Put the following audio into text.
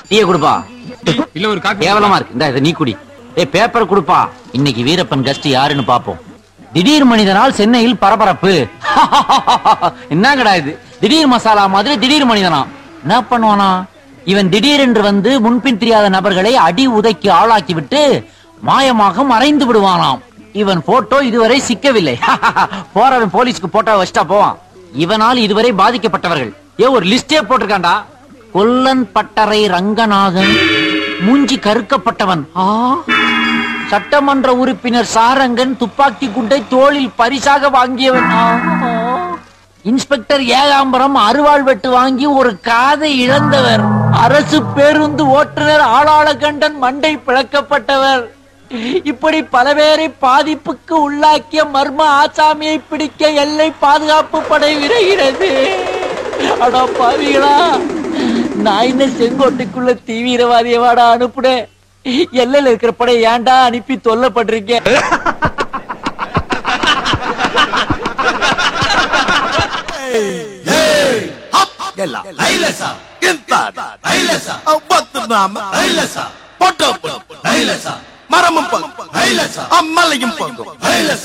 டீய கொடுப்பா இல்ல ஒரு காப்பி கேவலமா இருக்கு இந்த இதை நீ குடி ஏய் பேப்பர் கொடுப்பா இன்னைக்கு வீரப்பன் கஸ்ட் யாருன்னு பாப்போம் திடீர் மனிதனால் சென்னையில் பரபரப்பு என்னங்கடா இது திடீர் மசாலா மாதிரி திடீர் மனிதனா என்ன பண்ணுவானா இவன் திடீரென்று வந்து முன்பின் தெரியாத நபர்களை அடி உதைக்கு ஆளாக்கி விட்டு மாயமாக மறைந்து விடுவானாம் இவன் போட்டோ இதுவரை சிக்கவில்லை போறவன் போலீஸ்க்கு போட்டோ வச்சுட்டா போவான் இவனால் இதுவரை பாதிக்கப்பட்டவர்கள் ஏ ஒரு லிஸ்டே போட்டிருக்கான்டா கொல்லன் பட்டறை ரங்கநாதன் மூஞ்சி கருக்கப்பட்டவன் ஆ சட்டமன்ற உறுப்பினர் சாரங்கன் துப்பாக்கி குண்டை தோளில் பரிசாக வாங்கியவன் ஆ. இன்ஸ்பெக்டர் ஏகாம்பரம் அருவாள் வெட்டு வாங்கி ஒரு காதை இழந்தவர் அரசு பேருந்து ஓட்டுநர் ஆளாள கண்டன் மண்டை பிளக்கப்பட்டவர் இப்படி பல பேரை பாதிப்புக்கு உள்ளாக்கிய மர்ம ஆசாமியை பிடிக்க எல்லை பாதுகாப்பு படை விரைகிறது அடா பாவிகளா நான் என்ன செங்கோட்டைக்குள்ள தீவிரவாதியவாடா அனுப்புனேன் எல்லையில இருக்கிற படை ஏன்டா அனுப்பி தொல்லப்பட்டிருக்கேன் ಎಲ್ಲ ಲೈಲಸ ಇಂತ ಲೈಲಸ ಒಬ್ಬತ್ತು ನಾಮ ಲೈಲಸ பொட்டோ நைலசா மரமும் பங்கு நைலசா அம்மலையும் பங்கு நைலசா